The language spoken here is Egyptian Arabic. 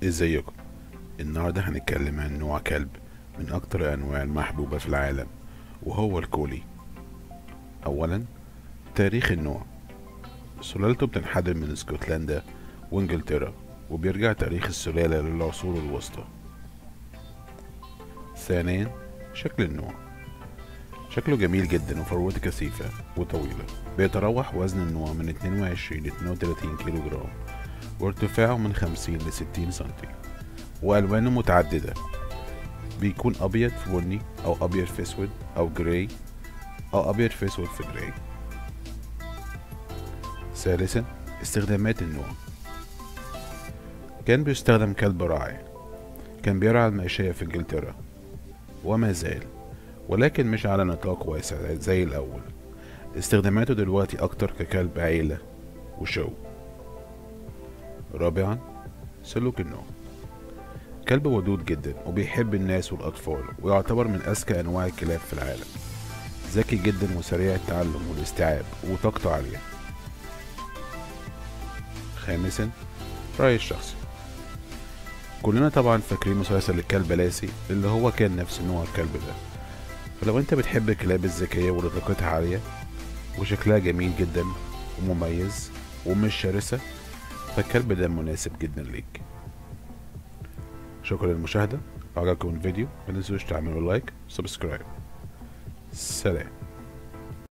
ازيكم النهاردة هنتكلم عن نوع كلب من اكتر الانواع المحبوبة في العالم وهو الكولي اولا تاريخ النوع سلالته بتنحدر من اسكتلندا وانجلترا وبيرجع تاريخ السلالة للعصور الوسطى ثانيا شكل النوع شكله جميل جدا وفروته كثيفة وطويلة بيتراوح وزن النوع من 22 ل 32 كيلو جرام وارتفاعه من 50 ل 60 سنتي وألوانه متعددة بيكون أبيض في بني أو أبيض في أسود أو جراي أو أبيض في أسود في جراي ثالثا استخدامات النوع كان بيستخدم كلب راعي كان بيرعى الماشية في انجلترا وما زال ولكن مش على نطاق واسع زي الأول استخداماته دلوقتي أكتر ككلب عيلة وشو رابعا سلوك النوع كلب ودود جدا وبيحب الناس والأطفال ويعتبر من أذكى أنواع الكلاب في العالم ذكي جدا وسريع التعلم والاستيعاب وطاقته عالية خامسا رأيي الشخصي كلنا طبعا فاكرين مسلسل الكلب لاسي اللي هو كان نفس نوع الكلب ده فلو انت بتحب الكلاب الذكية واللي طاقتها عالية وشكلها جميل جدا ومميز ومش شرسة فالكلب ده مناسب جدا ليك شكرا للمشاهدة لو عجبكم الفيديو متنسوش تعملوا لايك وسبسكرايب سلام